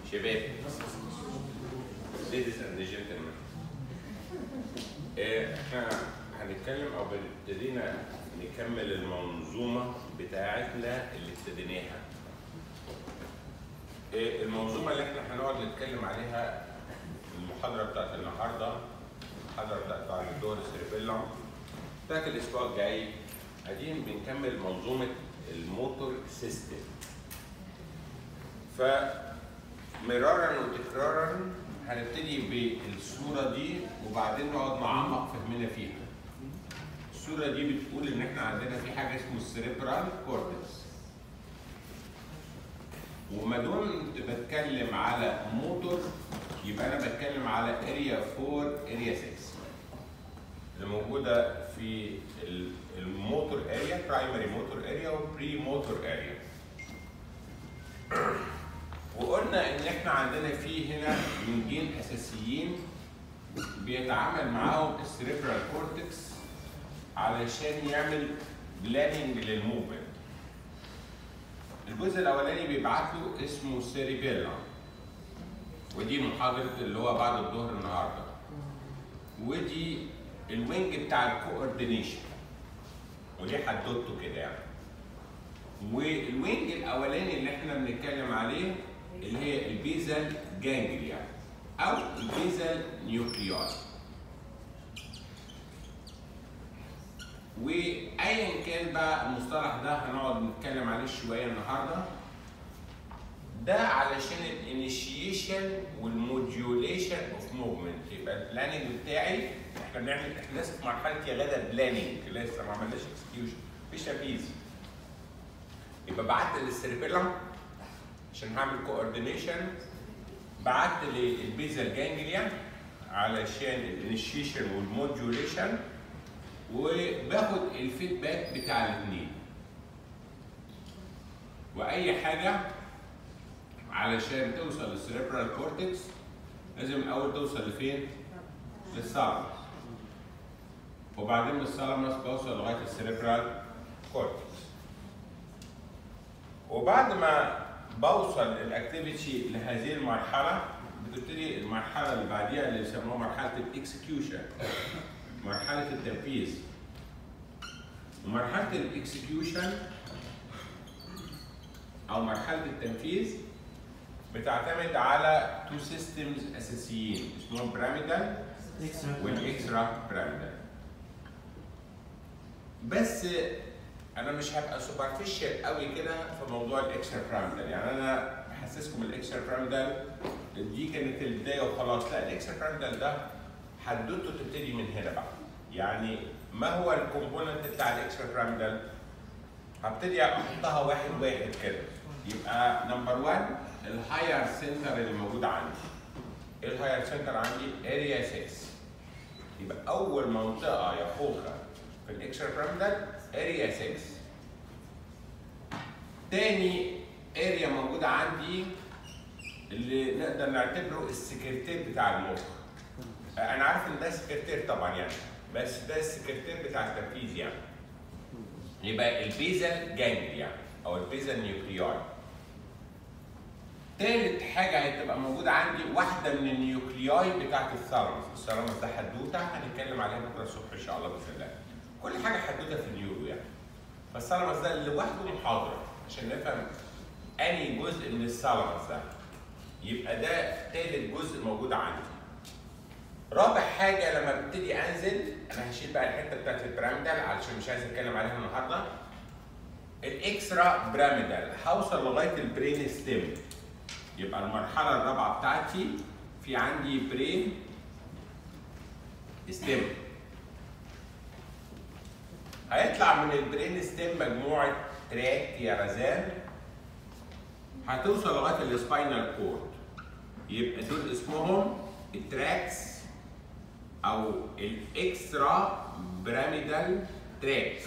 شباب ladies and gentlemen آه، احنا هنتكلم او ابتدينا نكمل المنظومه بتاعتنا اللي ابتديناها آه، المنظومه اللي احنا هنقعد نتكلم عليها المحاضره بتاعت النهارده المحاضره بتاعت بعد الدور السيربيلم بتاعت الاسبوع الجاي قاعدين بنكمل منظومه الموتور سيستم فمرارا وتكرارا هنبتدي بالصوره دي وبعدين نقعد نعمق فهمنا فيها الصوره دي بتقول ان احنا عندنا في حاجه اسمه السريبرال كورتكس وما دمت بتكلم على موتور يبقى انا بتكلم على اريا 4 اريا 6 اللي موجوده في ال- الموتور اريا برايمري موتور اريا وبري موتور اريا وقلنا ان احنا عندنا في هنا جنجين اساسيين بيتعامل معاهم السريبرال كورتكس علشان يعمل بلاننج للموفمنت الجزء الاولاني بيبعت له اسمه سيريبيلا ودي محاضره اللي هو بعد الظهر النهارده ودي الوينج بتاع الكوردينيشن ودي حدوته كده يعني والوينج الاولاني اللي احنا بنتكلم عليه اللي هي البيزل جانجليا او البيزل نيوكليار وايا كان بقى المصطلح ده هنقعد نتكلم عليه شويه النهارده ده علشان الانيشيشن والموديوليشن اوف موفمنت يبقى البلاننج بتاعي احنا بنعمل احنا لسه في مرحله يا غدا بلاننج لسه ما عملناش اكسكيوشن مفيش تنفيذ يبقى بعت للسيربيلم عشان هعمل كوردينيشن بعت للبيزل جانجليا علشان الانيشيشن والموديوليشن وباخد الفيدباك بتاع الاثنين واي حاجه علشان توصل للسيريبرال كورتكس لازم الاول توصل لفين؟ للثالاموس وبعدين من الثالاموس بوصل لغايه السيريبرال كورتكس وبعد ما بوصل الاكتيفيتي لهذه المرحله بتبتدي المرحله اللي بعديها اللي بيسموها مرحله الاكسكيوشن مرحله التنفيذ ومرحله الاكسكيوشن او مرحله التنفيذ بتعتمد على تو سيستمز اساسيين اسمهم بيراميدال والاكسترا بيراميدال بس انا مش هبقى سوبرفيشال قوي كده في موضوع الاكسترا بيراميدال يعني انا بحسسكم الاكسترا بيراميدال دي كانت البدايه وخلاص لا الاكسترا بيراميدال ده حدوته تبتدي من هنا بقى يعني ما هو الكومبوننت بتاع الاكسترا بيراميدال هبتدي احطها واحد واحد كده يبقى نمبر 1 الهاير سنتر اللي موجود عندي ايه الهاير سنتر عندي اريا 6 يبقى اول منطقه يا خوخه في الاكسترا بيراميدال اريا 6 تاني اريا موجوده عندي اللي نقدر نعتبره السكرتير بتاع المخ انا عارف ان ده سكرتير طبعا يعني بس ده السكرتير بتاع التنفيذ يعني يبقى البيزل جانجل يعني او البيزل نيوكليار تالت حاجة هتبقى موجودة عندي واحدة من النيوكلياي بتاعت الثالاموس، الثالاموس ده حدوتة هنتكلم عليها بكرة الصبح إن شاء الله بإذن الله. كل حاجة حدوتة في النيورو يعني. فالثالاموس ده لوحده محاضرة عشان نفهم أنهي جزء من الثالاموس ده. يبقى ده تالت جزء موجود عندي. رابع حاجة لما ابتدي أنزل أنا هشيل بقى الحتة بتاعت البيراميدال علشان مش عايز أتكلم عليها النهاردة. الإكسترا بيراميدال هوصل لغاية البرين ستيم. يبقى المرحلة الرابعة بتاعتي في عندي برين ستيم هيطلع من البرين ستيم مجموعة تراك يا رزان هتوصل لغاية السباينال كورد يبقى دول اسمهم التراكس أو الإكسترا بيراميدال تراكس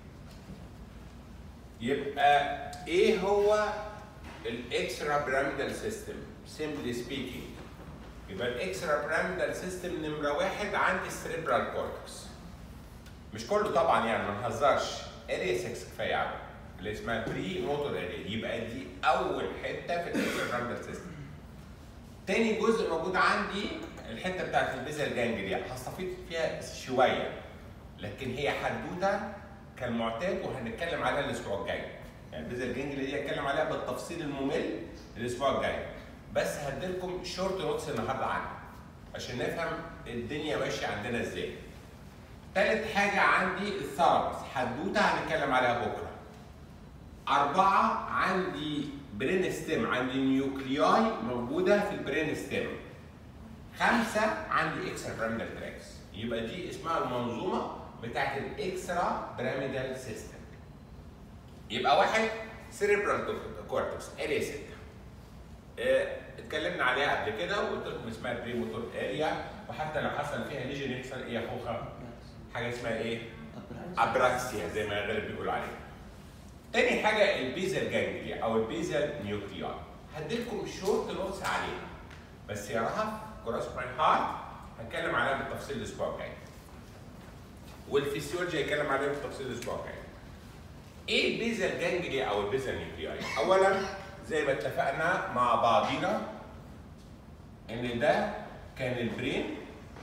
يبقى إيه هو الاكسترا بيراميدال سيستم سيمبلي سبيكينج يبقى الاكسترا بيراميدال سيستم نمره واحد عندي السريبرال كورتكس مش كله طبعا يعني ما نهزرش اريا 6 كفايه قوي اللي اسمها بري موتور اريا يبقى دي اول حته في الاكسترا بيراميدال سيستم تاني جزء موجود عندي الحته بتاعت البيزل جانجليا هستفيد فيها شويه لكن هي حدوته كالمعتاد وهنتكلم عليها الاسبوع الجاي يعني البيزل جانجليا دي هتكلم عليها بالتفصيل الممل الاسبوع الجاي بس هديلكم شورت نوتس النهارده عنها عشان نفهم الدنيا ماشيه عندنا ازاي تالت حاجه عندي الثالاموس حدوته هنتكلم عليها بكره أربعة عندي برين ستيم عندي نيوكلياي موجودة في البرين ستيم خمسة عندي اكسترا بيراميدال تراكس يبقى دي اسمها المنظومة بتاعت الاكسترا بيراميدال سيستم يبقى واحد سيريبرال كورتكس اريا 6 اه اتكلمنا عليها قبل كده وقلت لكم اسمها بريموتور اريا وحتى لو حصل فيها ليجن يحصل ايه يا خوخه؟ حاجه اسمها ايه؟ ابراكسيا زي ما غالب بيقولوا عليها. تاني حاجه البيزل جانجليا او البيزل نيوكليار هديلكم شورت نوتس عليها بس يا رهف كراس ماي هارت هتكلم عليها بالتفصيل الاسبوع الجاي. والفسيولوجي هيتكلم عليها بالتفصيل الاسبوع الجاي. ايه البيزل جانجليا او البيزل نيوكليار؟ اولا زي ما اتفقنا مع بعضينا ان ده كان البرين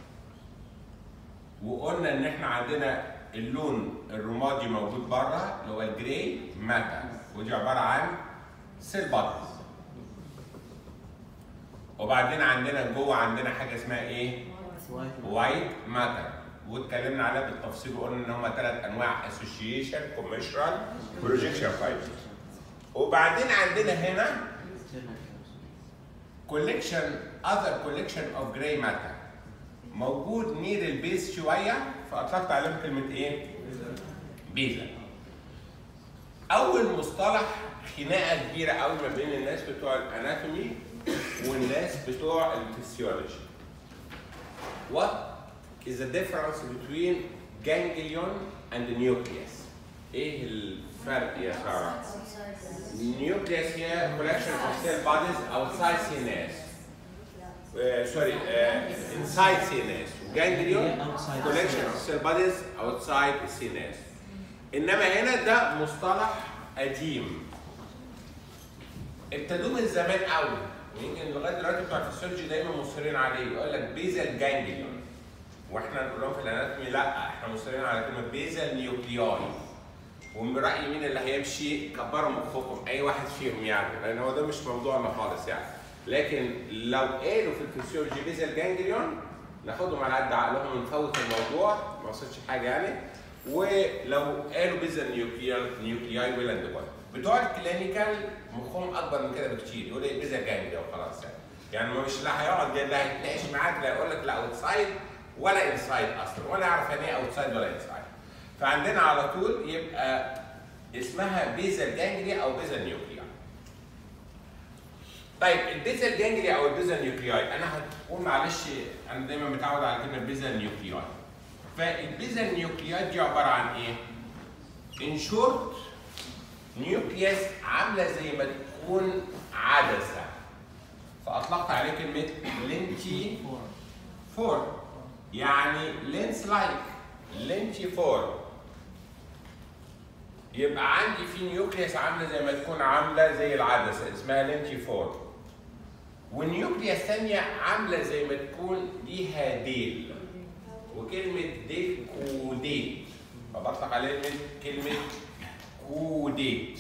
وقلنا ان احنا عندنا اللون الرمادي موجود بره اللي هو الجراي ماتر ودي عباره عن سيل بادز وبعدين عندنا جوه عندنا حاجه اسمها ايه؟ وايت ماتر واتكلمنا عليها بالتفصيل وقلنا ان هم ثلاث انواع اسوشيشن كوميشنال بروجيكشن فايبرز وبعدين عندنا هنا كوليكشن اذر كوليكشن اوف جراي ماتر موجود نير البيز شويه فاطلقت عليهم كلمه ايه؟ بيزا. اول مصطلح خناقه كبيره قوي ما بين الناس بتوع الاناتومي والناس بتوع الفسيولوجي. What is the difference between ganglion and nucleus? ايه الفرق يا ساره؟ nucleus هي collection of cell bodies outside CNS. Uh, sorry, uh, inside CNS. Ganglion collection of cell bodies outside CNS. انما هنا ده مصطلح قديم. ابتدوه من زمان قوي ويمكن لغايه دلوقتي بتوع الفسيولوجي دايما مصرين عليه يقول لك بيزل جانجليون واحنا نقول لهم في الاناتومي لا احنا مصرين على كلمه بيزل نيوكلياي ومن رايي مين اللي هيمشي كبروا مخكم اي واحد فيهم يعني لان هو ده مش موضوعنا خالص يعني لكن لو قالوا في الفسيولوجي بيزل جانجليون ناخدهم على قد عقلهم ونفوت الموضوع ما وصلش حاجه يعني ولو قالوا بيزل نيوكلياي نيوكلياي ويل اند بتوع الكلينيكال مخهم اكبر من كده بكتير يقول ايه بيزل جانجليون وخلاص يعني يعني مش لا هيقعد لا هيتناقش معاك لا يقول لك لا اوتسايد ولا انسايد اصلا ولا يعرف يعني ايه اوتسايد ولا انسايد فعندنا على طول يبقى اسمها بيزل جانجليا او بيزل نيوكليا. طيب البيزل جانجليا او البيزل نيوكلياي انا هقول معلش انا دايما متعود على كلمه بيزل نيوكلياي. فالبيزل نيوكلياي دي عباره عن ايه؟ ان شورت نيوكليس عامله زي ما تكون عدسه. فاطلقت عليه كلمه لينتي فور يعني لينس لايك لينتي فور يبقى عندي في نيوكليس عامله زي ما تكون عامله زي العدسه اسمها لينتي فور والنيوكليس ثانيه عامله زي ما تكون ليها ديل وكلمه ديل كوديت فبطلق عليها كلمه كوديت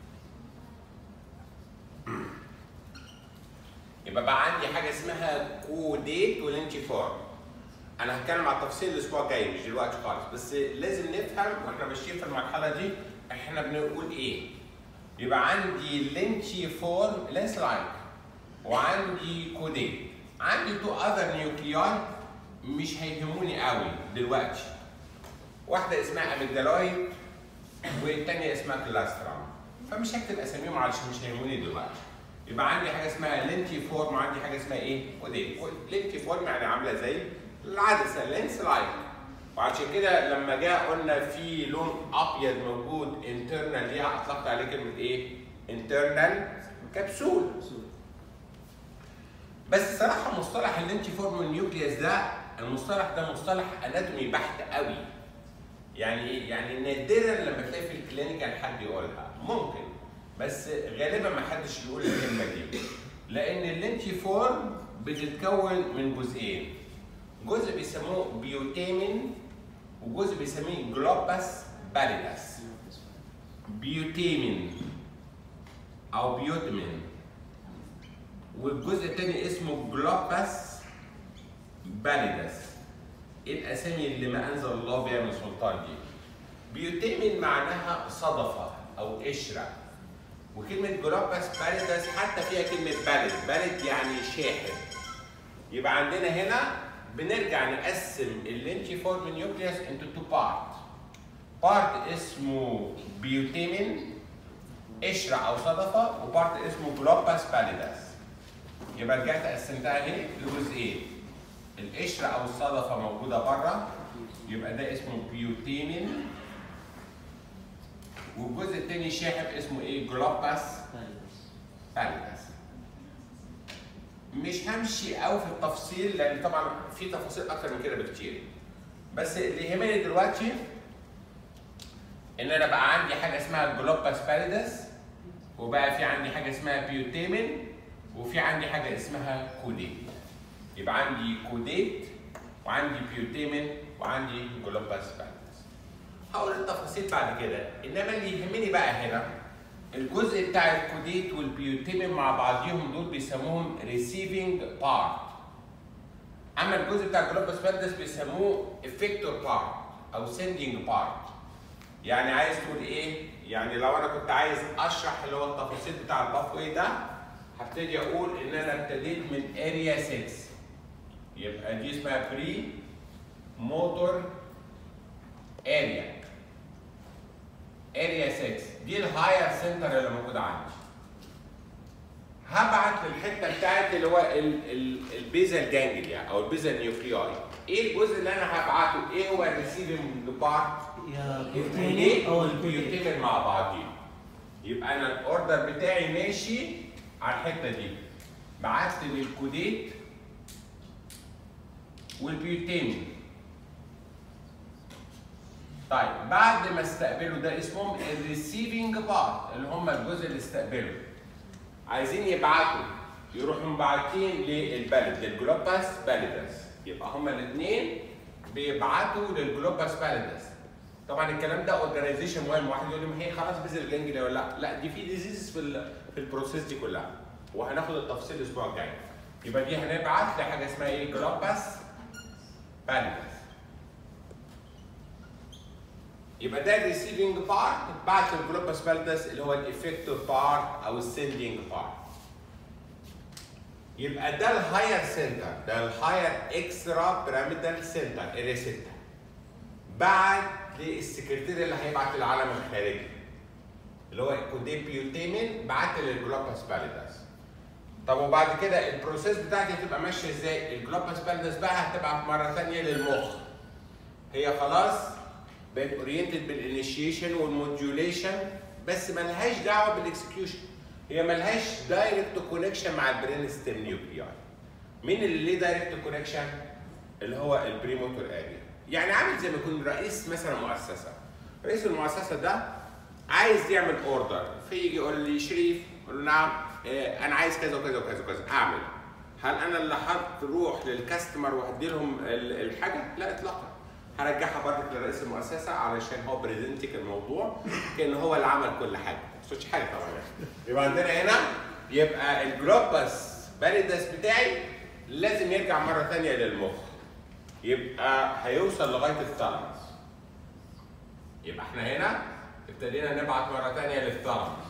يبقى بقى عندي حاجه اسمها كوديت ولينتي فور انا هتكلم على التفصيل الاسبوع الجاي مش دلوقتي خالص بس لازم نفهم واحنا ماشيين في المرحله دي احنا بنقول ايه يبقى عندي لينشي فورم لينس لايك وعندي كوديت عندي تو اذر نيوكلياي مش هيهموني قوي دلوقتي واحده اسمها اميجدالويد والثانيه اسمها كلاسترام فمش هكتب اساميهم علشان مش هيهموني دلوقتي يبقى عندي حاجه اسمها لينتي فورم وعندي حاجه اسمها ايه كوديت لينتي فورم يعني عامله زي العدسه لينس لايك وعشان كده لما جاء قلنا في لون ابيض موجود انترنال ليها اطلقت عليه كلمه ايه؟ انترنال كبسول بس صراحه مصطلح اللينتي فورم النيوكليوس ده المصطلح ده مصطلح اناتومي بحت قوي يعني ايه؟ يعني نادرا لما تلاقي في الكلينيكال حد يقولها ممكن بس غالبا ما حدش يقول الكلمه دي لان اللينتي فورم بتتكون من جزئين جزء بيسموه بيوتامين وجزء بيسميه جلوباس باليداس بيوتامين او بيوتامين والجزء الثاني اسمه جلوباس باليداس ايه الاسامي اللي ما انزل الله بها من سلطان دي بيوتامين معناها صدفه او قشره وكلمه جلوباس باليداس حتى فيها كلمه باليد باليد يعني شاحب يبقى عندنا هنا بنرجع نقسم اللينشيفورم نيوكليوس انتو تو بارت بارت اسمه بيوتامين قشره او صدفه وبارت اسمه جلوباس باليداس يبقى رجعت قسمتها اهي لجزئين القشره او الصدفه موجوده بره يبقى ده اسمه بيوتامين والجزء الثاني شاحب اسمه ايه جلوباس باليداس مش همشي قوي في التفصيل لان طبعا في تفاصيل اكتر من كده بكتير بس اللي يهمني دلوقتي ان انا بقى عندي حاجه اسمها جلوباس باليدس وبقى في عندي حاجه اسمها بيوتامين وفي عندي حاجه اسمها كوديت يبقى عندي كوديت وعندي بيوتامين وعندي جلوباس باليدس هقول التفاصيل بعد كده انما اللي يهمني بقى هنا الجزء بتاع الكوديت والبيوتامين مع بعضيهم دول بيسموهم ريسيفنج بارت اما الجزء بتاع الجلوباس باليدس بيسموه افكتور بارت او سندنج بارت يعني عايز تقول ايه؟ يعني لو انا كنت عايز اشرح اللي هو التفاصيل بتاع الباف واي ده هبتدي اقول ان انا ابتديت من اريا 6 يبقى دي اسمها بري موتور اريا اريا 6 دي الهاير سنتر اللي موجود عندي هبعت للحته بتاعت اللي هو البيزل جانجليا او البيزل نيوكلياي ايه الجزء اللي انا هبعته ايه هو الريسيفنج بارت يا الكوديت او الكوديت والبيوتين مع بعضين يبقى انا الاوردر بتاعي ماشي على الحته دي بعت للكوديت والبيوتين طيب بعد ما استقبلوا ده اسمهم الريسيفنج بارت اللي هم الجزء اللي استقبله عايزين يبعتوا يروحوا مبعتين للبلد للجلوباس باليدس يبقى هما الاثنين بيبعتوا للجلوباس باليدس طبعا الكلام ده اورجانيزيشن مهم واحد يقول لي ما هي خلاص بذل الجنجلي ولا لا لا دي في ديزيز في ال في البروسيس دي كلها وهناخد التفصيل الاسبوع الجاي يبقى دي هنبعت لحاجه اسمها ايه جلوباس باليدس يبقى ده الريسيفنج بارت بعت للجلوباس باليدس اللي هو الافكتيف بارت او السندنج بارت يبقى ده الهاير سنتر ده الهاير اكسترا بيراميدال سنتر اريا 6 بعت للسكرتير اللي هيبعت للعالم الخارجي اللي هو كودي بيوتيمين بعت للجلوباس باليدس طب وبعد كده البروسيس بتاعتي هتبقى ماشيه ازاي؟ الجلوباس باليدس بقى هتبعت مره ثانيه للمخ هي خلاص بقت اورينتد بالانيشيشن والموديوليشن بس ملهاش دعوه بالاكسكيوشن هي ملهاش دايركت كونكشن مع البرين ستيم نيوكلياي مين اللي ليه دايركت كونكشن اللي هو البريموتور اريا يعني عامل زي ما يكون رئيس مثلا مؤسسه رئيس المؤسسه ده عايز يعمل اوردر فيجي يقول لي شريف اقول له نعم آه، انا عايز كذا وكذا وكذا وكذا اعمل هل انا اللي هروح للكاستمر وادي لهم ال- الحاجه؟ لا اطلاقا هرجعها برضك لرئيس المؤسسه علشان هو بريزنتك الموضوع كان هو اللي عمل كل حاجه ما تقصدش حاجه طبعا يعني. يبقى عندنا هنا يبقى الجلوباس باليدس بتاعي لازم يرجع مره ثانيه للمخ يبقى هيوصل لغايه الثالاموس يبقى احنا هنا ابتدينا نبعت مره ثانيه للثالاموس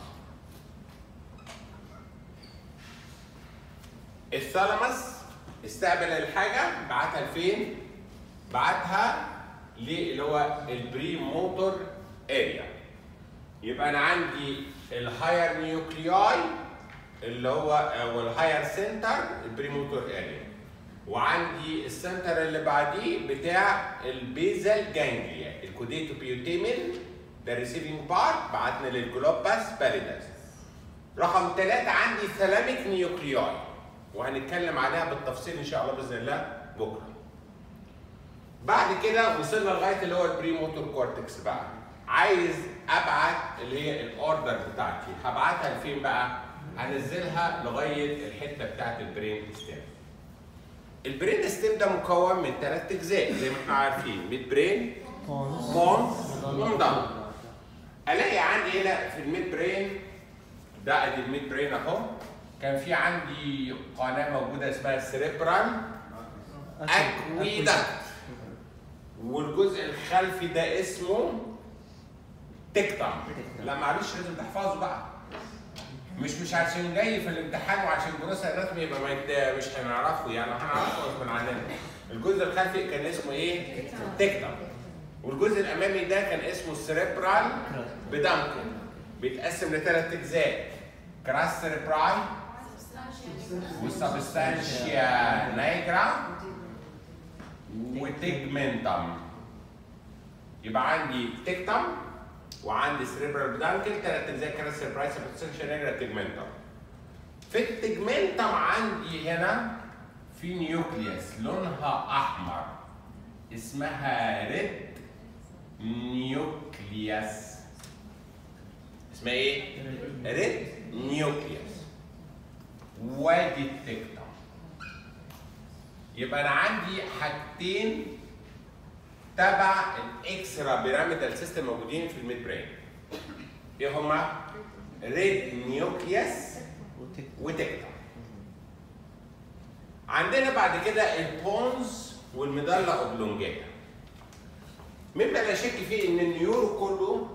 الثالاموس استقبل الحاجه بعتها لفين؟ بعتها اللي هو البري موتور اريا يبقى انا عندي الهاير نيوكلياي اللي هو او الهاير سنتر البري موتور اريا وعندي السنتر اللي بعديه بتاع البيزل جانجليا الكوديتو بيوتيمين ده ريسيفنج بارت بعتنا للجلوباس باليدس رقم ثلاثة عندي ثلاميك نيوكلياي وهنتكلم عليها بالتفصيل ان شاء الله باذن الله بكره بعد كده وصلنا لغايه اللي هو البري موتور كورتكس بقى عايز ابعت اللي هي الاوردر بتاعتي هبعتها لفين بقى هنزلها لغايه الحته بتاعت البرين ستيم البرين ستيم ده مكون من ثلاث اجزاء زي ما احنا عارفين ميد برين بونز ومضلة الاقي عندي هنا في الميد برين ده ادي الميد برين اهو كان في عندي قناه موجوده اسمها السريبرال اكويدكت والجزء الخلفي ده اسمه تكتم لا معلش لازم تحفظه بقى مش مش عشان جاي في الامتحان وعشان دروس اناتومي يبقى ما يت- مش هنعرفه يعني هنعرفه غصب عننا الجزء الخلفي كان اسمه ايه؟ تكتم والجزء الامامي ده كان اسمه السريبرال بدمكن بيتقسم لثلاث اجزاء كراس سريبراي والسبستانشيا نايجرا وتيجمنتم يبقى عندي تكتم وعندي سريبرال بدانكل ثلاث اجزاء كراس سريبراي سبستانشيا نايجرا تيجمنتم في التيجمنتم عندي هنا في نيوكليوس لونها احمر اسمها ريد نيوكليوس اسمها ايه؟ ريد نيوكليوس وادي التكتم يبقى انا عندي حاجتين تبع الاكسترا بيراميدال سيستم موجودين في الميد برين ايه هما؟ ريد نيوكليوس وتكتم عندنا بعد كده البونز والميدالا اوبلونجاتا مما لا شك فيه ان النيورو كله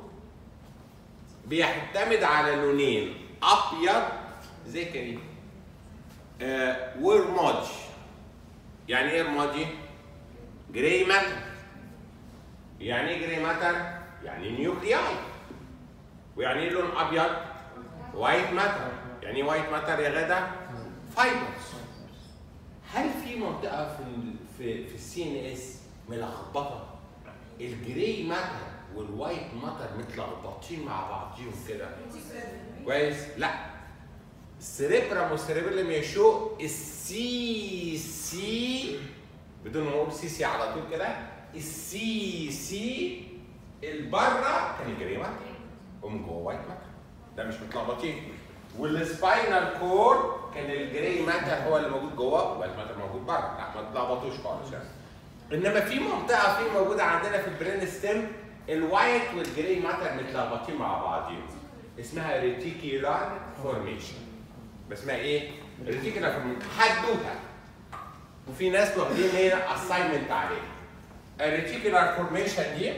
بيعتمد على لونين ابيض زي كريم آه ورمادي يعني ايه رمادي؟ جراي ماتر يعني ايه جراي ماتر؟ يعني نيوكلياي ويعني ايه لون ابيض؟ وايت ماتر يعني ايه وايت ماتر يا غدا؟ فايبرز هل في منطقه في ال- في في السي ان اس ملخبطه الجراي ماتر والوايت ماتر متلخبطين مع بعضيهم كده كويس لا السريبرام والسريبرلم يشو السي سي بدون ما اقول سي سي على طول كده السي سي البره كان الجراي ماتر ومن جوه وايت ماتر ده مش متلخبطين والسباينال كور كان الجراي ماتر هو اللي موجود جوه والوايت ماتر موجود بره لا ما تلخبطوش خالص يعني انما في منطقه في موجوده عندنا في البرين ستيم الوايت والجراي ماتر متلخبطين مع بعضهم اسمها ريتيكيولار فورميشن اسمها ايه؟ ريتيكيولار فورميشن حدوته وفي ناس واخدين هنا اساينمنت عليها الريتيكيولار فورميشن دي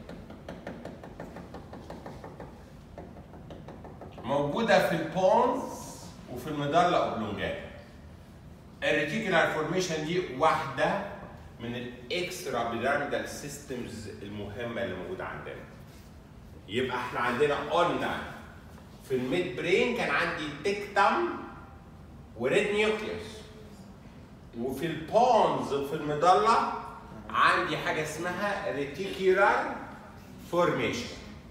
موجوده في البونز وفي الميدالا اوبلونجاتا الريتيكولار فورميشن دي واحده من الاكسترا بيراميدال سيستمز المهمه اللي موجوده عندنا يبقى احنا عندنا قلنا في الميد برين كان عندي تكتم وريد نيوكليوس وفي البونز وفي المضله عندي حاجه اسمها ريتيكولار فورميشن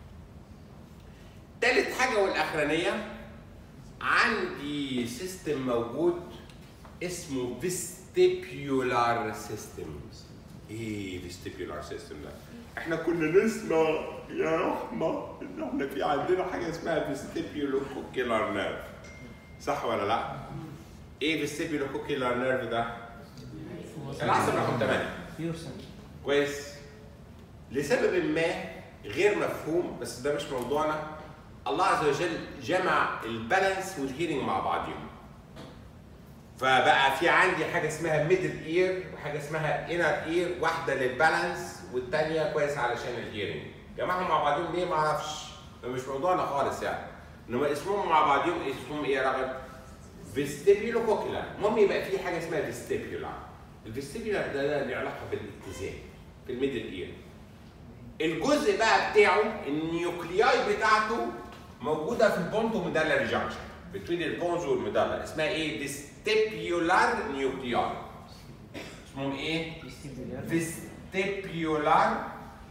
تالت حاجه والاخرانيه عندي سيستم موجود اسمه فيستيبيولار سيستم ايه فيستيبيولار سيستم ده احنا كنا نسمع يا رحمه ان احنا في عندنا حاجه اسمها فيستيبيولو كوكيلار نيرف صح ولا لا ايه فيستيبيولو كوكيلار نيرف ده العصب رقم 8 يرسم كويس لسبب ما غير مفهوم بس ده مش موضوعنا الله عز وجل جمع البالانس والهيرنج مع بعضهم فبقى في عندي حاجه اسمها ميدل اير وحاجه اسمها انر اير واحده للبالانس والثانيه كويس علشان الهيرنج جمعهم مع بعضهم ليه ما اعرفش ده مش موضوعنا خالص يعني انما اسمهم مع بعضهم اسمهم ايه يا رغد فيستيبيولو كوكيلار المهم يبقى في حاجه اسمها فيستيبيولار الفيستيبيولار ده ده له علاقه بالاتزان في الميدل اير الجزء بقى بتاعه النيوكلياي بتاعته موجوده في البونتو ميدالاري جانكشن بين البونز والميدالا اسمها ايه فيستيبيولار نيوكلياي اسمهم ايه فيستيبيولار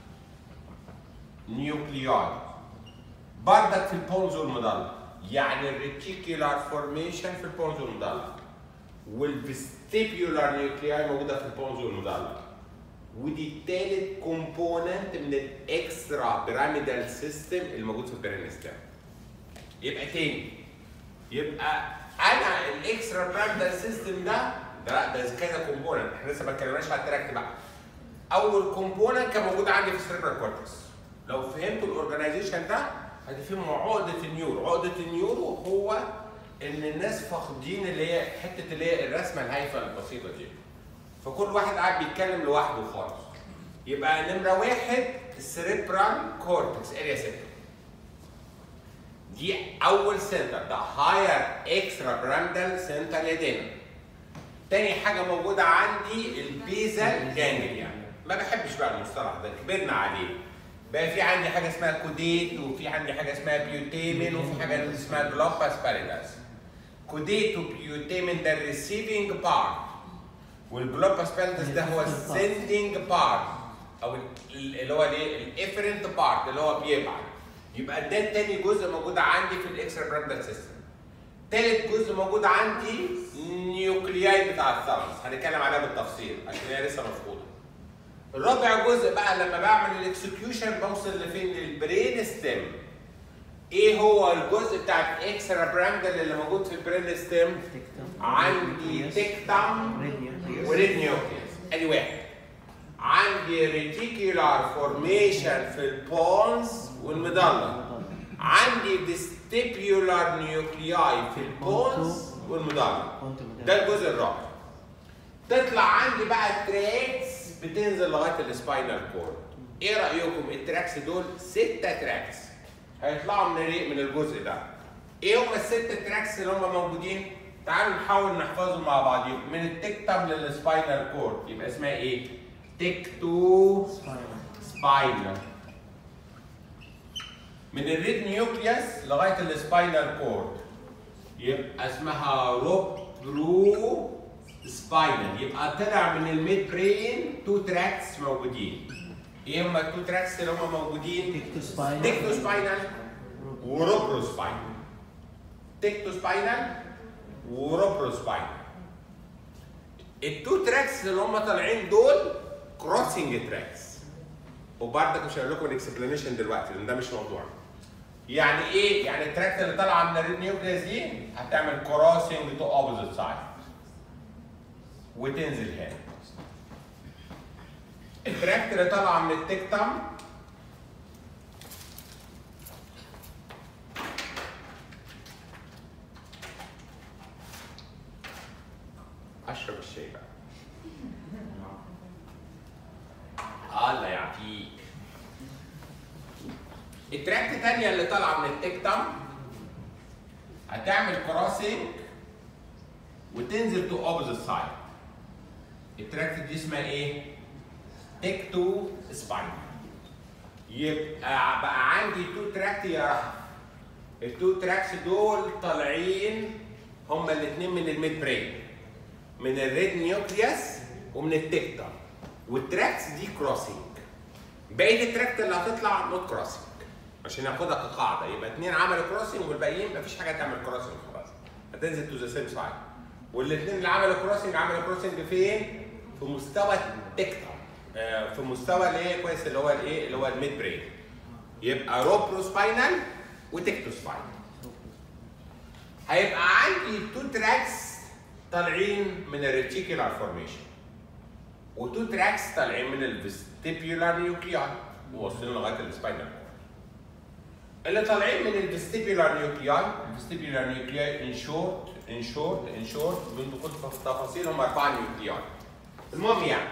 نيوكلياي بردك في البونز والميدالا يعني الريتيكولار فورميشن في البونز والميدالا والفيستيبيولار نيوكلياي موجوده في البونز والميدالا ودي التالت كومبوننت من الاكسترا بيراميدال سيستم الموجود في البرين ستام يبقى تاني يبقى انا الاكسترا براندال سيستم ده ده ده كذا كومبوننت احنا لسه ما اتكلمناش على التراكت بقى اول كومبوننت كان موجود عندي في السيربرال كورتكس لو فهمتوا الاورجنايزيشن ده هتفهموا عقده النيورو عقده النيورو هو ان الناس فاقدين اللي هي حته اللي هي الرسمه الهايفه البسيطه دي فكل واحد قاعد بيتكلم لوحده خالص يبقى نمره واحد السيربرال كورتكس اريا 6 دي اول سنتر ده هاير اكسترا براندال سنتر لدينا تاني حاجه موجوده عندي البيزال جانجليا ما بحبش بقى المصطلح ده كبرنا عليه بقى في عندي حاجه اسمها كوديت وفي عندي حاجه اسمها بيوتيمين وفي حاجه اسمها جلوباس باريداس كوديت وبيوتيمين ده الريسيفنج بارت والجلوباس باريداس ده هو السندنج بارت او اللي هو الايه الافرنت بارت اللي هو بيبعت يبقى ده تاني جزء موجود عندي في الاكسترا براندال سيستم تالت جزء موجود عندي نيوكلياي بتاع الثالمس هنتكلم عليها بالتفصيل عشان هي لسه مفقوده الرابع جزء بقى لما بعمل الاكسكيوشن بوصل لفين للبرين ستيم ايه هو الجزء بتاع الاكسترا براندال اللي موجود في البرين ستيم عندي تكتم وريد نيوكليوس ادي واحد عندي ريتيكولار فورميشن في البونز والمضله عندي فيستيبيولار نيوكلياي في البونز والمضله ده الجزء الرابع تطلع عندي بقى تراكس بتنزل لغايه السباينال كورد ايه رايكم التراكس دول ستة تراكس هيطلعوا من من الجزء ده ايه هم الست تراكس اللي هم موجودين تعالوا نحاول نحفظهم مع بعضيهم من التكتم للسباينال كورد يبقى اسمها ايه تك تو سباينال من الريد نيوكليوس لغايه السباينال كورد يبقى اسمها روبرو سباينال يبقى طلع من الميد برين تو تراكس موجودين ايه هم التو تراكس اللي هم موجودين تكتو سباينال تكتو سباينال وروبرو سباينال تكتو سباينال وروبرو سباينال التو تراكس اللي هم طالعين دول كروسنج تراكس وبرضك مش هقول لكم الاكسبلانيشن دلوقتي لان ده مش موضوعنا يعني ايه؟ يعني التراكت اللي طالعه من الريد نيوكليس دي هتعمل كروسنج تو اوبوزيت سايد وتنزل هنا التراكت اللي طالعه من التكتم اشرب الشاي بقى الله يعافيك التراكت الثانيه اللي طالعه من التكتم هتعمل كروسنج وتنزل تو اوبوزيت سايد التراكت دي اسمها ايه؟ تكتو سباين يبقى بقى عندي تو تراكت يا رحمة التو تراكس دول طالعين هما الاثنين من الميد برين من الريد نيوكليوس ومن التكتم والتراكس دي كروسنج بقيه التراكت اللي هتطلع نوت كروسنج عشان ناخدها كقاعده يبقى اثنين عملوا كروسنج والباقيين مفيش حاجه تعمل كروسنج خلاص هتنزل تو ذا سيم سايد والاثنين اللي عملوا كروسنج عملوا كروسنج فين؟ في مستوى التكتم آه، في مستوى الايه كويس اللي هو الايه اللي هو الميد برين يبقى روبرو سباينال وتكتو سباينال هيبقى عندي تو تراكس طالعين من الريتيكولار فورميشن وتو تراكس طالعين من الفيستيبيولار نيوكليار وواصلين لغايه السباينال اللي طالعين من الفيستيبيولار نيوكليار الفيستيبيولار نيوكليار ان شورت ان شورت ان شورت من دخول في التفاصيل هم اربعه نيوكليار المهم يعني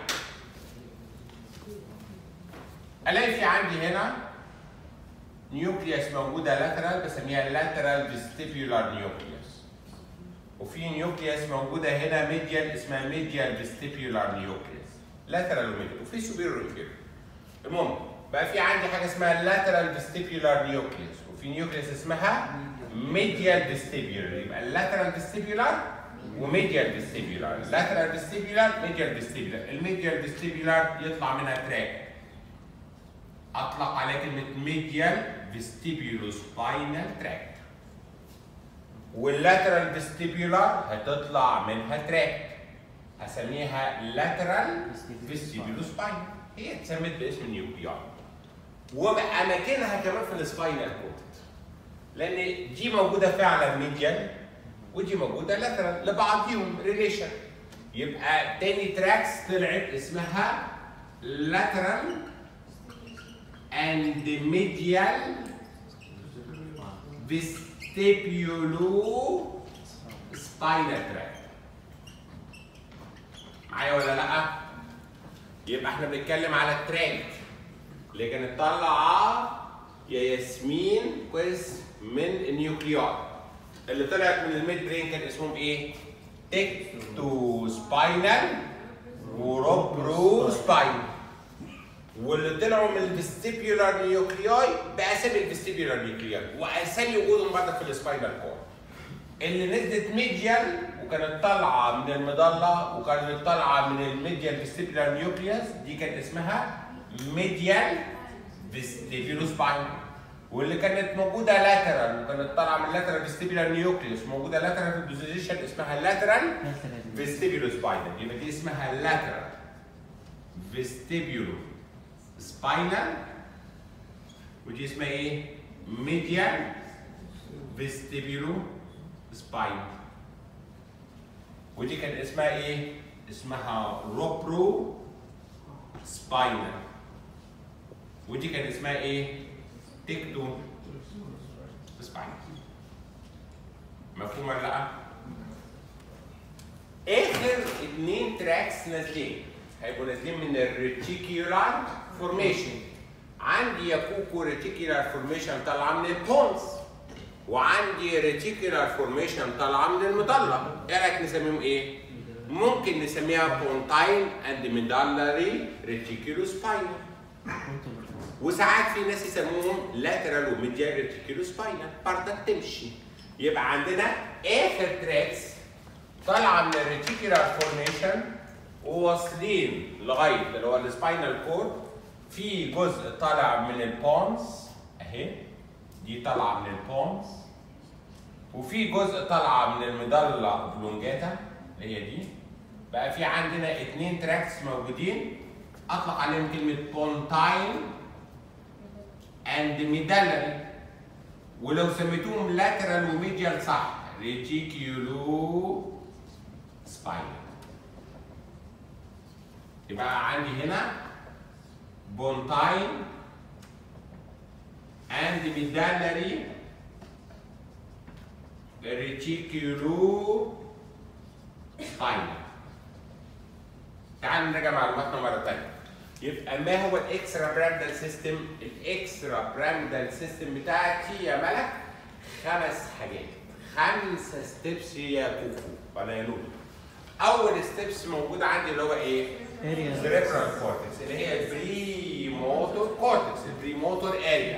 الاقي في عندي هنا نيوكليوس موجوده لاترال بسميها لاترال فيستيبيولار نيوكليوس وفي نيوكليوس موجوده هنا ميديال اسمها ميديال فيستيبيولار نيوكليوس لاترال وميديال وفي سوبيريور وانفيريور المهم بقى في عندي حاجه اسمها لاترال فيستيبيولار نيوكليوس وفي نيوكليوس اسمها ميديال فيستيبيولار يبقى اللاترال فيستيبيولار وميديال فيستيبيولار لاترال فيستيبيولار ميديال فيستيبيولار الميديال فيستيبيولار يطلع منها تراك اطلق على كلمه ميديال فيستيبيولو سباينال تراك واللاترال فيستيبيولار هتطلع منها تراك هسميها لاترال فيستيبيولو سباين هي اتسمت باسم نيوكليار واماكنها كمان في السباينال كورد لان دي موجوده فعلا ميديال ودي موجوده لاترال لبعضيهم ريليشن يبقى تاني تراكس طلعت اسمها lateral and medial vestibulo spinal tract معايا ولا لا؟ يبقى احنا بنتكلم على التراك اللي كانت طالعه يا ياسمين كويس من النيوكليار اللي طلعت من الميد برين كان اسمهم ايه؟ تكتو سباينال وروبرو سباين واللي طلعوا من الفيستيبيولار نيوكلياي باسامي الفيستيبيولار نيوكلياي واسامي وجودهم برضك في السباينال كور اللي نزلت ميديال وكانت طالعه من المضله وكانت طالعه من الميديال فيستيبيولار نيوكليوس دي كان اسمها ميديال فيستيبيولو سباين واللي كانت موجوده لاترال وكانت طالعه من لاترال فيستيبيولار نيوكليوس موجوده لاترال في البوزيشن اسمها لاترال فيستيبيولو سباينال يبقى دي اسمها لاترال فيستيبيولو سباينال ودي اسمها ايه؟ ميديال فيستيبيولو سباين ودي كان اسمها ايه؟ اسمها روبرو سباينال ودي كان اسمها ايه؟ تكتو سباين مفهوم ولا لا؟ اخر اتنين تراكس نازلين هيبقوا نازلين من الريتيكيولار فورميشن عندي يا كوكو ريتيكيولار فورميشن طالعه من البونز وعندي ريتيكولار فورميشن طالعه من المضله ايه رايك نسميهم ايه ممكن نسميها بونتاين اند ميدالري ريتيكولو سباينال وساعات في ناس يسموهم لاترال وميديال ريتيكولو سباينال بردك تمشي يبقى عندنا اخر تراكس طالعه من الريتيكولار فورميشن وواصلين لغايه اللي هو السباينال كورد في جزء طالع من البونز اهي دي طالعه من البونز وفي جزء طالعه من المضله بلونجاتا اللي هي دي بقى في عندنا اتنين تراكس موجودين اطلق عليهم كلمه بونتاين اند ميدالري ولو سميتوهم لاترال وميديال صح ريتيكيولو سباينال يبقى عندي هنا بونتاين and medullary reticulo spinal. تعالوا نراجع معلوماتنا مرة تانية. يبقى ما هو الاكسترا براندال سيستم؟ الاكسترا براندال سيستم بتاعتي يا ملك خمس حاجات. خمسة ستيبس يا كوكو ولا يا نور. أول ستيبس موجود عندي اللي هو إيه؟ cerebral cortex اللي هي البري موتور كورتكس البري موتور اريا.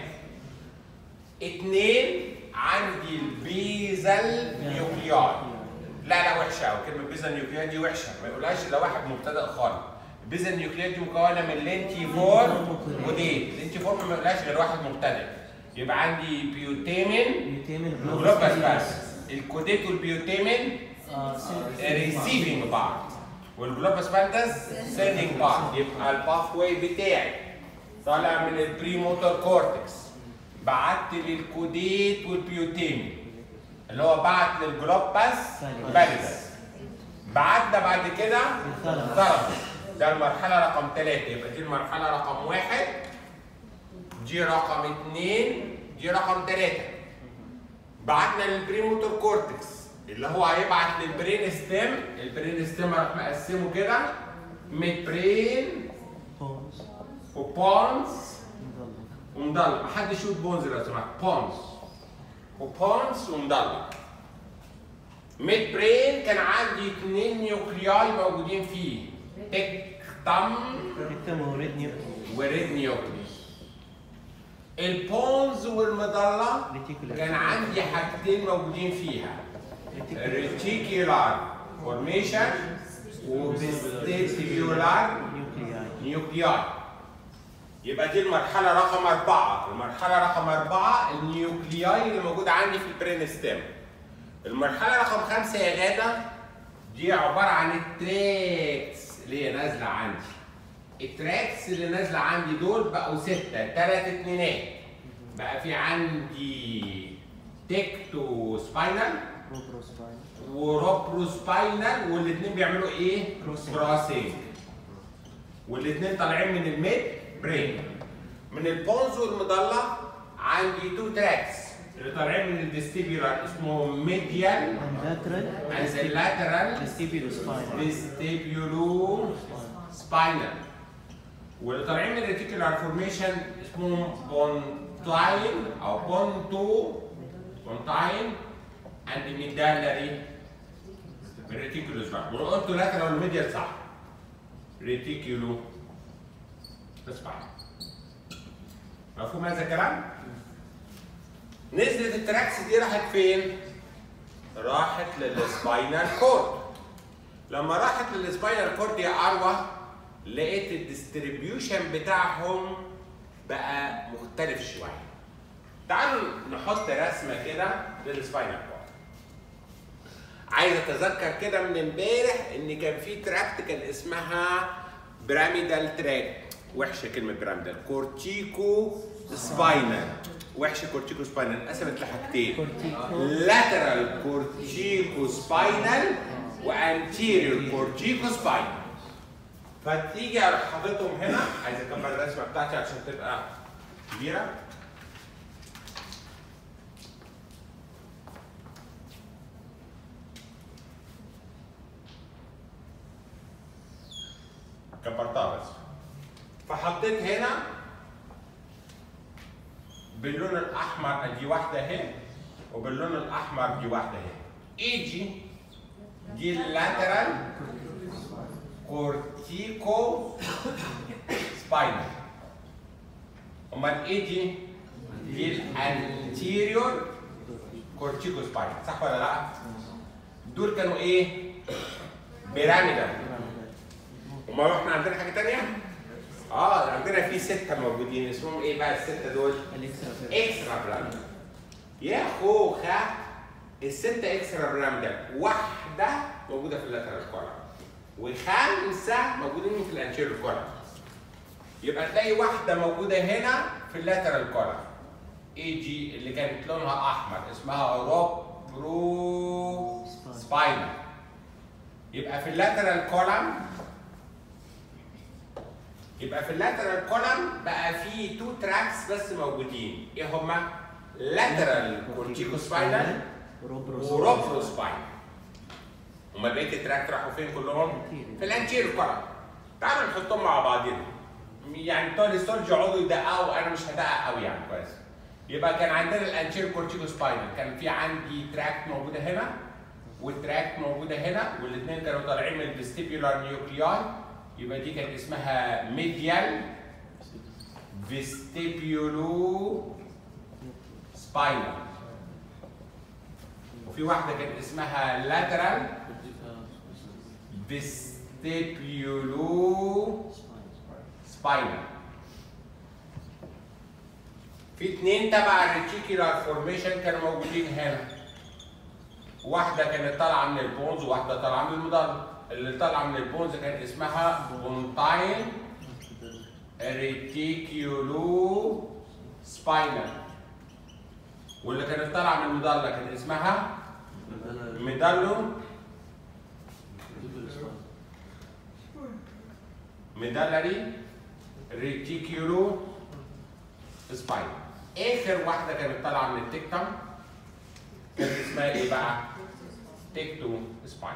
اتنين عندي البيزل نيوكليار لا لا وحشه قوي كلمه بيزل نيوكليار دي وحشه ما يقولهاش الا واحد مبتدئ خالص البيزل نيوكليار دي مكونه من لينتي فور وديت لينتي فور ما يقولهاش غير واحد مبتدئ يبقى عندي بيوتيمين وجلوباس بس الكوديت والبيوتيمين ريسيفنج بعض والجلوباس بالدس سيندنج بعض يبقى الباث واي بتاعي طالع من البري موتور كورتكس بعت للكوديت والبيوتيمي اللي هو بعت للجلوباس باليدس بعتنا بعد كده ثالث ده المرحله رقم ثلاثه يبقى دي المرحله رقم واحد دي رقم اثنين دي رقم ثلاثه بعتنا للبريموتور كورتكس اللي هو هيبعت للبرين ستيم البرين ستيم هروح مقسمه كده ميد برين وبونز ومضلع محدش يقول بونز لو سمحت بونز وبونز ومضلع ميد برين كان عندي اثنين نيوكلياي موجودين فيه تكتم وريد نيوكليوس البونز والمضلة كان عندي حاجتين موجودين فيها ريتيكولار فورميشن وفيستيبيولار نيوكلياي يبقى دي المرحلة رقم أربعة، المرحلة رقم أربعة النيوكلياي اللي موجودة عندي في البرين ستيم. المرحلة رقم خمسة يا غادة دي عبارة عن التراكس اللي هي نازلة عندي. التراكس اللي نازلة عندي دول بقوا ستة، تلات اتنينات. بقى في عندي تكتو سباينال روبروسباين وروبروسباينال والاثنين بيعملوا ايه؟ Crossing. كروسنج والاثنين طالعين من الميد برين من البونز والمضلة عندي تو تراكس اللي طالعين من الديستيبيولار اسمه ميديال and lateral and the lateral vestibulospinal vestibulo spinal واللي طالعين من الريتيكولار فورميشن اسمهم بونتاين او بونتو بونتاين اند ميدالري من الريتيكولو سباين ولو قلت لاترال والميديال صح ريتيكولو سباين مفهوم هذا الكلام؟ نزلت التراكس دي راحت فين؟ راحت للسباينال كورد لما راحت للسباينال كورد يا اروى لقيت الديستريبيوشن بتاعهم بقى مختلف شويه تعالوا نحط رسمه كده للسباينال كورد عايز اتذكر كده من امبارح ان كان في تراكت كان اسمها بيراميدال تراك وحشه كلمه بيراميدال كورتيكو سباينال وحشه كورتيكو سباينال انقسمت لحاجتين كورتيكو lateral cortico spinal وانتيريور cortico spinal فتيجي اروح حاططهم هنا عايز اكمل الرسمه بتاعتي عشان تبقى كبيره كبرتها بس فحطيت هنا باللون الاحمر ادي واحده اهي وباللون الاحمر دي واحده اهي ايجي دي اللاترال كورتيكو سباينال امال ايجي دي الانتيريور كورتيكو سباينال صح ولا لا؟ دول كانوا ايه؟ بيراميدال امال احنا عندنا حاجه تانية؟ اه عندنا في سته موجودين اسمهم ايه بقى السته دول؟ الاكسترا اكسترا براند يا خوخه الستة اكسترا براند واحدة موجودة في اللاترال كولم وخمسة موجودين في الانتيريور كولم يبقى تلاقي واحدة موجودة هنا في اللاترال كولم اي جي اللي كانت لونها احمر اسمها روبرو سباينال يبقى في اللاترال كولم يبقى في اللاترال كولم بقى في تو تراكس بس موجودين ايه هما؟ لاترال كورتيكو سباينال وروبرو سباين امال بقيه التراك راحوا فين كلهم؟ في الانتيريور كولم تعالوا نحطهم مع بعضنا يعني بتوع الاستورج يقعدوا يدققوا انا مش هدقق قوي يعني كويس يبقى كان عندنا الانتيريور كورتيكو سباينال كان في عندي تراك موجوده هنا والتراك موجوده هنا والاثنين كانوا طالعين من الفيستيبيولار نيوكلياي يبقى دي كانت اسمها ميديال فيستيبيولو سباينال وفي واحدة كان اسمها lateral vestibulo spinal في اتنين تبع الريتيكولار فورميشن كانوا موجودين هنا واحدة كانت طالعة من البونز وواحدة طالعة من المضلة اللي طالعة من البونز كان اسمها بونتاين ريتيكولو سباينال واللي كانت طالعة من المضلة كان اسمها ميدالو ميدالري ريتيكيولو سباين اخر واحده كانت طالعه من التكتم كانت اسمها ايه بقى؟ تكتو سباين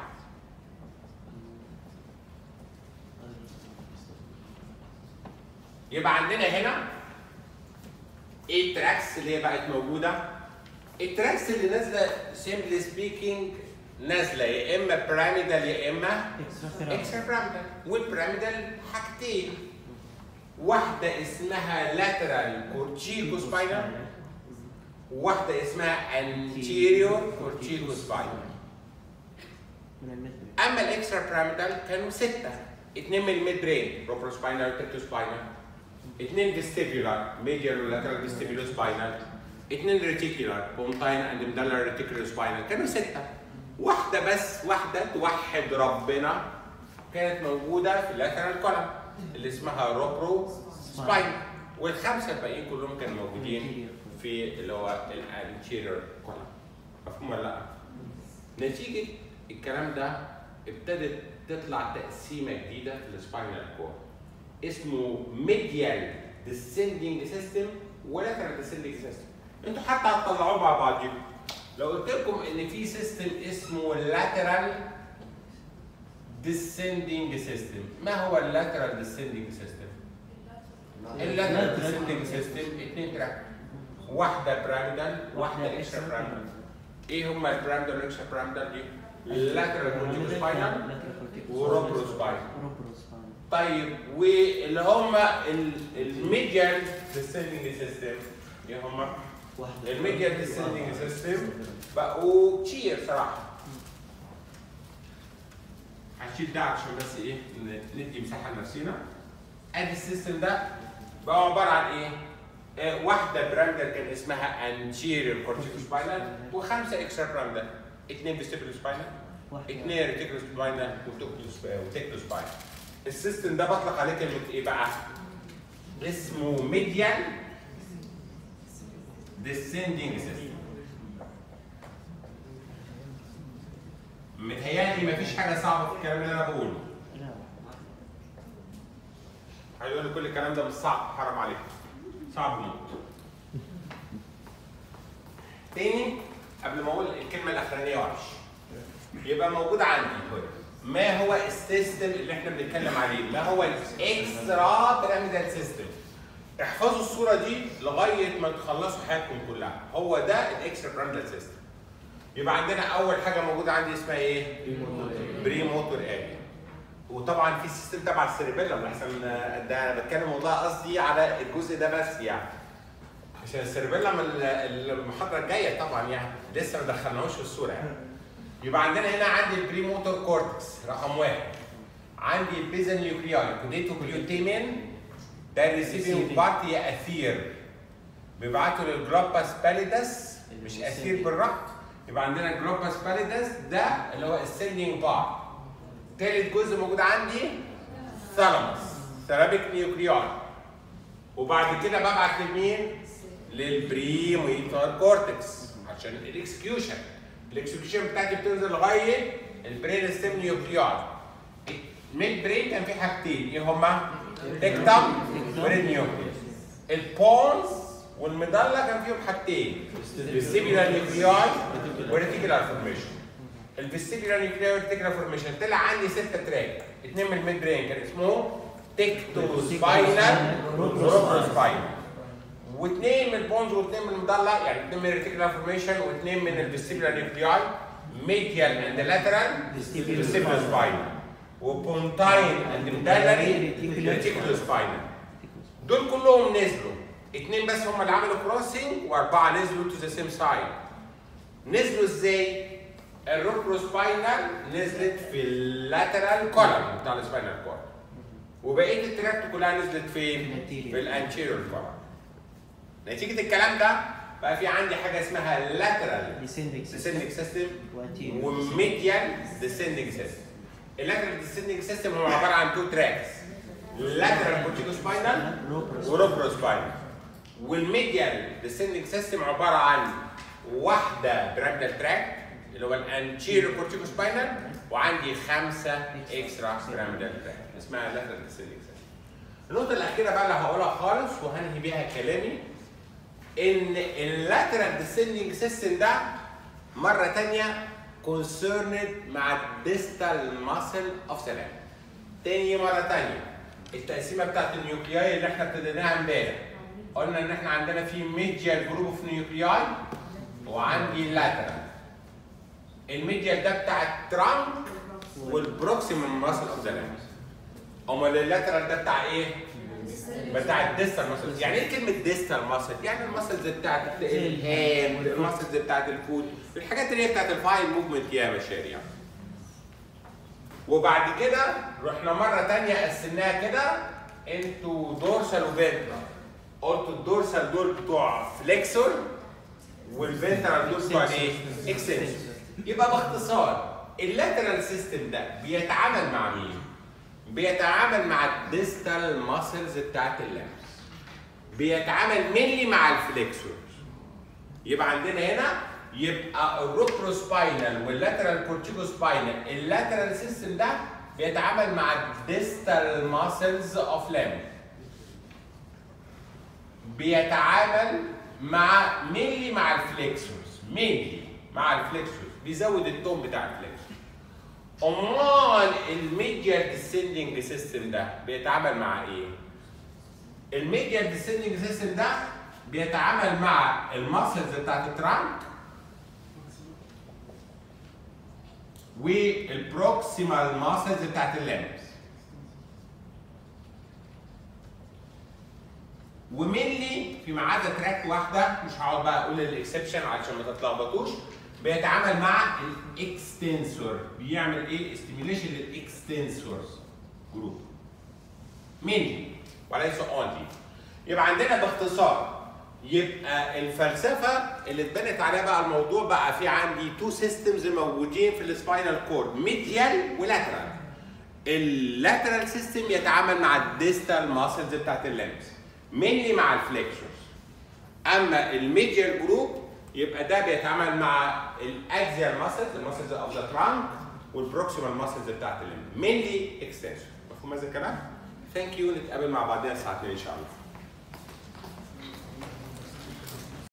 يبقى عندنا هنا ايه التراكس اللي هي بقت موجوده التراكس اللي نازله سيمبلي سبيكينج نازله يا اما بيراميدال يا اما اكسترا بيراميدال والبيراميدال حاجتين واحده اسمها لاترال كورتيكو سباينال واحده اسمها انتيريور كورتيكو سباينال من المثل اما الاكسترا بيراميدال كانوا سته اثنين من الميد برين روبرو سباينال وتكتو سباينال اثنين فيستيبيولار ميديال ولاترال فيستيبيولو سباينال اثنين ريتيكولار بونتاين اند مدلر ريتيكولو سباينال كانوا سته واحده بس واحده توحد ربنا كانت موجوده في اللاترال كولم اللي اسمها روبرو سباينال والخمسه الباقيين كلهم كانوا موجودين في اللي هو الانتيريور كولم مفهوم ولا لا؟ نتيجه الكلام ده ابتدت تطلع تقسيمه جديده في السباينال كور اسمه ميديال ديسندنج سيستم ولاترال ديسندنج سيستم انتوا حتى هتطلعوه مع بعضكم لو قلت لكم ان في سيستم اسمه لاترال ديسندنج سيستم ما هو اللاترال ديسندنج سيستم اللاترال ديسندنج سيستم اثنين تراك واحده بيراميدال واحده اكسترا بيراميدال ايه هما البيراميدال والاكسترا بيراميدال دي؟ اللاترال كونجوس سباينال وروبرو سباينال طيب واللي هم الميديال ديسندنج سيستم ايه هم؟ الميديال ديسندنج سيستم بقوا كتير صراحه هشيل ده عشان بس ايه ن- ندي مساحه لنفسنا ادي السيستم ده بقى عباره عن ايه؟ آه، واحده براندر كان اسمها anterior cortical spinal وخمسه اكسترا براندر اثنين vestibular spinal اثنين ريتيكولوس سباينال وتيكلوس سباينال السيستم ده بطلق عليه كلمه ايه بقى؟ اسمه ميديال descending system متهيألي مفيش حاجة صعبة في الكلام اللي أنا بقوله هيقول لي كل الكلام ده مش صعب حرام عليكم صعب موت تاني قبل ما اقول الكلمه الاخرانيه وحش يبقى موجود عندي ما هو السيستم اللي احنا بنتكلم عليه ما هو الاكسترا بيراميدال سيستم احفظوا الصوره دي لغايه ما تخلصوا حياتكم كلها هو ده الاكسترا بيراميدال سيستم يبقى عندنا اول حاجه موجوده عندي اسمها ايه بري موتور اريا وطبعا في سيستم تبع السيربيلم احسن ده انا بتكلم والله قصدي على الجزء ده بس يعني عشان السيربيلم ال- المحاضره الجايه طبعا يعني لسه ما دخلناهوش في الصوره يعني يبقى عندنا هنا عندي البري موتور كورتكس رقم واحد عندي البيزا نيوكلياي كوديتو جلوتامين ده الريسيفنج بارت يا اثير بيبعتوا للجلوباس باليدس مش اثير بالربط يبقى عندنا الجلوباس باليدس ده اللي هو السيلينج بارت تالت جزء موجود عندي ثالاموس ثيرابيك نيوكلياي وبعد كده ببعت لمين؟ للبري موتور كورتكس عشان الاكسكيوشن الاكسكيوشن بتاعتي بتنزل لغايه البرين ستيم نيوكلياي الميد برين كان في حاجتين ايه هما؟ تكتم برين نيوكليوس البونز والمضله كان فيهم حاجتين الفيستيبيولار نيوكلياي والريتيكولار فورميشن الفيستيبيولار نيوكلياي والريتيكولار فورميشن طلع عندي ستة تراك اثنين من الميد برين كان اسمه تكتو سباينال وروبرو سباينال واثنين من البونز واثنين من المضله يعني اثنين من الريتيكولار فورميشن واثنين من الفيستيبيولار نيوكلياي ميديال اند لاترال فيستيبيولار سباينال وبونتاين اند ميدالري ريتيكولار سباينال دول كلهم نزلوا اثنين بس هم اللي عملوا كروسنج واربعه نزلوا تو ذا سيم سايد نزلوا ازاي؟ الروبرو سباينال نزلت في اللاترال كولم بتاع السباينال كولم وبقيه التراكت كلها نزلت فين؟ في الانتيريور كولم نتيجه الكلام ده بقى في عندي حاجه اسمها lateral descending system وميديال descending system اللاترال descending system هو عباره عن تو تراكس lateral corticospinal وروبرو سباينال والميديال descending system عباره عن واحده بيراميدال تراك اللي هو الانتيريور كورتيكوسباينال وعندي خمسه اكسترا بيراميدال تراك اسمها lateral descending system النقطه الاخيره بقى اللي هقولها خالص وهنهي بيها كلامي ان اللاترال ديسندنج سيستم ده مره تانية كونسيرند مع الديستال ماسل اوف ذا لامب تاني مره تانية التقسيمه بتاعت النيوكلياي اللي احنا ابتديناها امبارح قلنا ان احنا عندنا في ميديال جروب اوف نيوكلياي وعندي لاترال الميديال ده بتاع الترانك والبروكسيمال ماسل اوف ذا لامب امال اللاترال ده بتاع ايه؟ بتاع الديستال ماسل يعني ايه كلمه ديستال ماسل يعني الماسلز بتاعت الهاند الماسلز بتاعت الفوت الحاجات اللي هي بتاعت الفاين موفمنت يا مشاريع وبعد كده رحنا مره تانية قسمناها كده انتوا دورسال وفنترال قلت الدورسال دول بتوع فليكسور والفنترال دول بتوع ايه؟ اكسنسور يبقى باختصار اللاترال سيستم ده بيتعامل مع مين؟ بيتعامل مع الديستال ماسلز بتاعت اللمس بيتعامل مينلي مع الفليكسور يبقى عندنا هنا يبقى الروتروسباينال واللاترال كورتيكوسباينال اللاترال سيستم ده بيتعامل مع الديستال ماسلز اوف لامب بيتعامل مع مينلي مع الفليكسورز مينلي مع الفليكسورز بيزود التون بتاع الفليكسورز امال الميديال ديسندنج سيستم ده بيتعامل مع ايه؟ الميديال ديسندنج سيستم ده بيتعامل مع الماسلز بتاعت الترانك والبروكسيمال ماسلز بتاعت اللامبس ومنلي في ما عدا تراك واحده مش هقعد بقى اقول الاكسبشن علشان ما تتلخبطوش بيتعامل مع الاكستنسور بيعمل ايه استيميليشن للاكستنسورز جروب منلي وليس اونلي يبقى عندنا باختصار يبقى الفلسفه اللي اتبنت عليها بقى الموضوع بقى في عندي تو سيستمز موجودين في السباينال كورد ميديال ولاترال اللاترال سيستم يتعامل مع الديستال ماسلز بتاعت اللمس مينلي مع الفليكشرز اما الميديال جروب يبقى ده بيتعامل مع الاكزيال ماسلز الماسلز اوف ذا ترانك والبروكسيمال ماسلز بتاعت اللمس مينلي اكستنشن مفهوم هذا الكلام؟ ثانك يو نتقابل مع بعضنا الساعه 2 ان شاء الله